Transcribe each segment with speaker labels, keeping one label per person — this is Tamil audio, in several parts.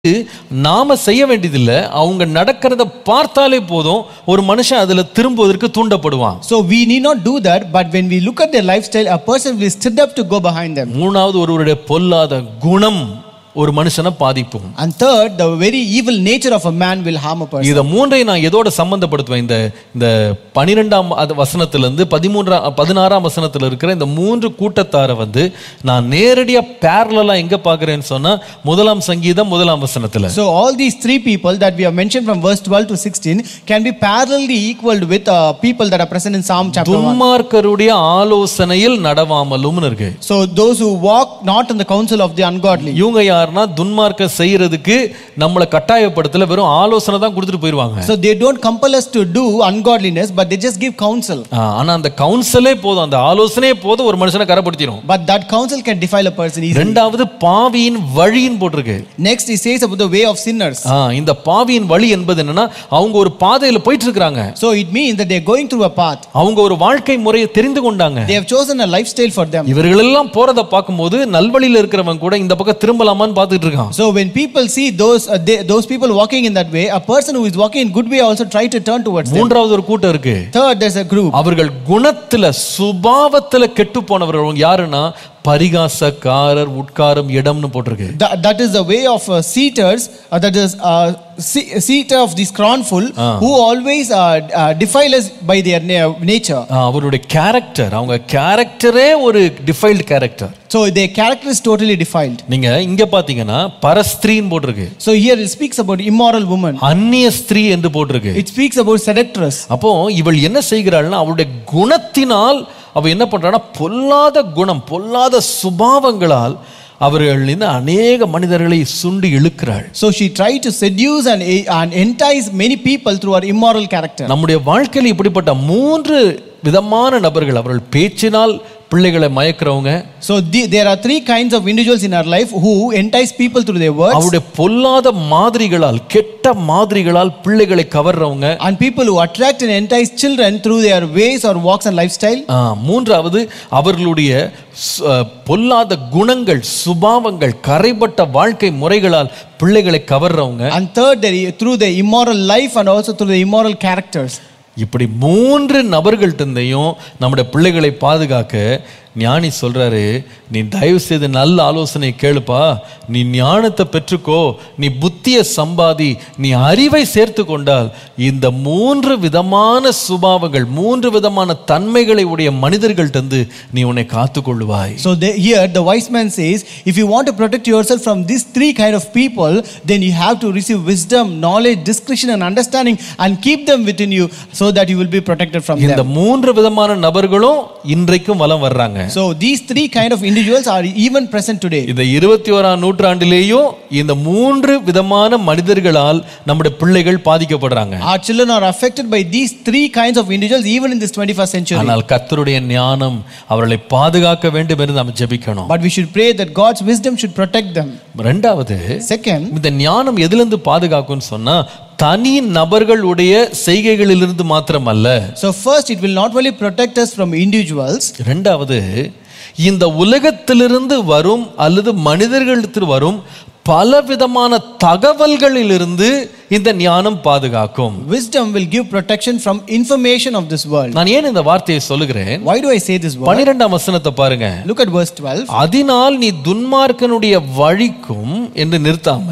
Speaker 1: நாம செய்ய வேண்டியதில்லை அவங்க நடக்கிறத பார்த்தாலே போதும் ஒரு மனுஷன் அதுல திரும்புவதற்கு தூண்டப்படுவான்
Speaker 2: So we need not do that, but when we look at their lifestyle, a person will stood up to go behind them.
Speaker 1: மூணாவது ஒருவருடைய பொல்லாத குணம் ஒரு மனுஷனை பாதிப்பும்
Speaker 2: And third, the very evil nature of a man will harm a person.
Speaker 1: இத மூன்றையும் நான் எதோட சம்பந்தப்படுத்துவேன் இந்த இந்த பனிரெண்டாம் அது வசனத்துல இருந்து பதிமூன்றாம் பதினாறாம் வசனத்துல இருக்கிற இந்த மூன்று கூட்டத்தாரை வந்து நான் நேரடியா பேரலா எங்க பார்க்கிறேன்னு சொன்னா முதலாம் சங்கீதம் முதலாம் வசனத்துல
Speaker 2: So all these three people that we have mentioned from verse 12 to 16 can be parallelly equaled with uh, people that are present in Psalm chapter 1.
Speaker 1: துன்மார்க்கருடைய ஆலோசனையில் நடவாமலும்னு இருக்கு
Speaker 2: So those who walk not in the counsel of the ungodly.
Speaker 1: இவங்க யாருன்னா துன்மார்க்கம் செய்யறதுக்கு நம்மளை கட்டாயப்படுத்தல வெறும் ஆலோசனை தான் கொடுத்துட்டு போயிருவாங்க
Speaker 2: So they don't compel us to do ungodliness, but they just give counsel.
Speaker 1: ஆ, ஆனா அந்த கவுன்சிலே போதும் அந்த ஆலோசனையே போதும் ஒரு மனுஷனை கரப்படுத்திடும்
Speaker 2: But that counsel can defile a person easily.
Speaker 1: ரெண்டாவது பாவியின் வழின்னு போட்டிருக்கு
Speaker 2: Next, he says about the way of sinners.
Speaker 1: ஆ, இந்த பாவியின் வழி என்பது என்னன்னா அவங்க ஒரு பாதையில போயிட்டு இருக்காங்க
Speaker 2: So it means that they're going through a path.
Speaker 1: அவங்க ஒரு வாழ்க்கை முறையை தெரிந்து கொண்டாங்க
Speaker 2: They have chosen a lifestyle for them.
Speaker 1: இவர்களெல்லாம் போறத பார்க்கும்போது நல்வழியில இருக்கிறவன் கூட இந்த பக்கம் திரும்பலாமான்னு பார்த்துட்டு இருக்கான்
Speaker 2: So when people see those uh, they, those people walking in that way, a person who is walking in good way also try to turn towards them.
Speaker 1: மூன்றாவது ஒரு கூட்டம் இருக்கு
Speaker 2: Third, there's a group.
Speaker 1: அவர்கள் குணத்துல சுபாவத்துல கெட்டு போனவர்கள் அவங்க யாருன்னா பரிகாசக்காரர் உட்காரும் இடம்னு போட்டிருக்கு
Speaker 2: That, that is the way of uh, seaters, uh, that is uh, se- seater of the scornful, who always uh, uh, defile us by their na- nature.
Speaker 1: ஆ, அவருடைய கேரக்டர் அவங்க கேரக்டரே ஒரு defiled character
Speaker 2: So their character is totally defiled.
Speaker 1: நீங்க இங்க பாத்தீங்கன்னா பரஸ்திரீன்னு போட்டிருக்கு
Speaker 2: So here it speaks about immoral woman.
Speaker 1: அந்நிய ஸ்திரீ என்று போட்டிருக்கு
Speaker 2: It speaks about seductress.
Speaker 1: அப்போ இவள் என்ன செய்கிறாள்னா அவளுடைய குணத்தினால் அவ என்ன பண்றான்னா பொல்லாத குணம் பொல்லாத சுபாவங்களால் அவர்கள் இந்த அநேக மனிதர்களை சுண்டி இழுக்கிறாள்
Speaker 2: So she tried to seduce and, and entice many people through her immoral character.
Speaker 1: நம்முடைய வாழ்க்கையில் இப்படிப்பட்ட மூன்று விதமான நபர்கள் அவர்கள் பேச்சினால் பிள்ளைகளை மயக்கிறவங்க
Speaker 2: So the, there are three kinds of individuals in our life who entice people through their words
Speaker 1: அவருடைய பொல்லாத மாதிரிகளால் கெட்ட மாதிரிகளால் பிள்ளைகளை கவர்றவங்க
Speaker 2: and people who attract and entice children through their ways or walks and lifestyle.
Speaker 1: ஆ, மூன்றாவது அவர்களுடைய சு- அ, பொல்லாத குணங்கள் சுபாவங்கள் கரைபட்ட வாழ்க்கை முறைகளால் பிள்ளைகளை கவர்றவங்க
Speaker 2: And third, their- through the immoral life and also through the immoral characters.
Speaker 1: இப்படி மூன்று நபர்கள்ட்டந்தையும் நம்முடைய பிள்ளைகளை பாதுகாக்க ஞானி சொல்றாரு நீ தயவு செய்து நல்ல ஆலோசனை கேளுப்பா நீ ஞானத்தை பெற்றுக்கோ நீ புத்தியை சம்பாதி நீ அறிவை சேர்த்து கொண்டால் இந்த மூன்று விதமான சுபாவங்கள் மூன்று விதமான தன்மைகளை உடைய மனிதர்கள்ட்டந்து நீ உன்னை காத்துக்கொள்ளுவாய்
Speaker 2: So the, here the wise man says, if you want to protect yourself from these three kind of people, then you have to receive wisdom, knowledge, discretion, and understanding, and keep them within you, so that you will be protected from
Speaker 1: இந்த
Speaker 2: them.
Speaker 1: மூன்று விதமான நபர்களும் இன்றைக்கும் வலம் வர்றாங்க
Speaker 2: So these three kind of individuals are even present today.
Speaker 1: இந்த இருபத்தி ஓராம் நூற்றாண்டிலேயும் இந்த மூன்று விதமான மனிதர்களால் நம்முடைய பிள்ளைகள் பாதிக்கப்படுறாங்க
Speaker 2: Our children are affected by these three kinds of individuals even in this 21st century.
Speaker 1: ஆனால் கர்த்தருடைய ஞானம் அவர்களை பாதுகாக்க வேண்டும் என்று நாம் ஜெபிக்கணும்
Speaker 2: But we should pray that God's wisdom should protect them.
Speaker 1: ரெண்டாவது
Speaker 2: Second,
Speaker 1: இந்த ஞானம் எதிலிருந்து பாதுகாக்கும்னு சொன்னா தனி நபர்களுடைய செய்கைகளிலிருந்து மாத்திரமல்ல
Speaker 2: so first it will not only protect us from individuals,
Speaker 1: ரெண்டாவது இந்த உலகத்திலிருந்து வரும் அல்லது மனிதர்களிடத்தில் வரும் பலவிதமான தகவல்களிலிருந்து இந்த ஞானம் பாதுகாக்கும்
Speaker 2: wisdom will give protection from information of this world.
Speaker 1: நான் ஏன் இந்த வார்த்தையை சொல்லுகிறேன்
Speaker 2: Why do I say this word?
Speaker 1: பனிரெண்டாம் வசனத்தை பாருங்க
Speaker 2: Look at verse 12.
Speaker 1: அதனால் நீ துன்மார்க்கனுடைய வழிக்கும் என்று நிறுத்தாம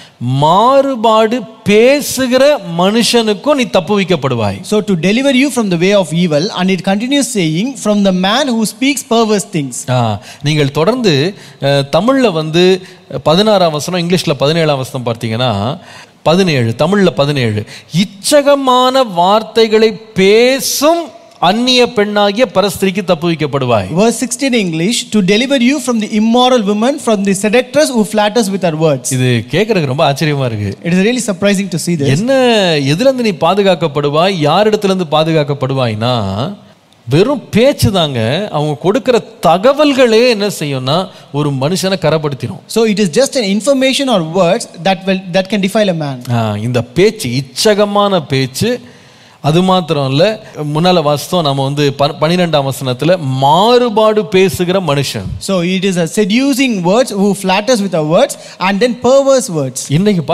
Speaker 1: மாறுபாடு பேசுகிற மனுஷனுக்கும் நீ தப்பு வைக்கப்படுவாய்
Speaker 2: So to deliver you from the way of evil, and it continues saying, from the man who speaks perverse things.
Speaker 1: ஆ, நீங்கள் தொடர்ந்து அஹ், தமிழ்ல வந்து பதினாறாம் வசனம் இங்கிலீஷ்ல பதினேழாம் வசனம் பார்த்தீங்கன்னா பதினேழு தமிழ்ல பதினேழு இச்சகமான வார்த்தைகளை பேசும் அந்நிய பெண்ணாகிய பரஸ்திரிக்கு தப்பு வைக்கப்படுவாய்
Speaker 2: Verse 16 English, to deliver you from the immoral woman, from the seductress who flatters with her words.
Speaker 1: இது கேட்கறதுக்கு ரொம்ப ஆச்சரியமா இருக்கு
Speaker 2: It is really surprising to see this.
Speaker 1: என்ன எதுல இருந்து நீ பாதுகாக்கப்படுவாய் யாரிடத்துல இருந்து பாதுகாக்கப்படுவாய்னா வெறும் பேச்சு தாங்க அவங்க கொடுக்கிற தகவல்களே என்ன செய்யும்னா ஒரு மனுஷனை கரப்படுத்திடும்
Speaker 2: So it is just an information or words that will that can defile a man.
Speaker 1: ஆ, இந்த பேச்சு இச்சகமான பேச்சு அது மாத்திரம் இல்ல முன்னால வாசித்தோம் நம்ம வந்து ப- பன்னிரெண்டாம் வசனத்துல மாறுபாடு பேசுகிற மனுஷன்
Speaker 2: So it is a seducing words who flatters with our words and then perverse words.
Speaker 1: இன்னைக்கு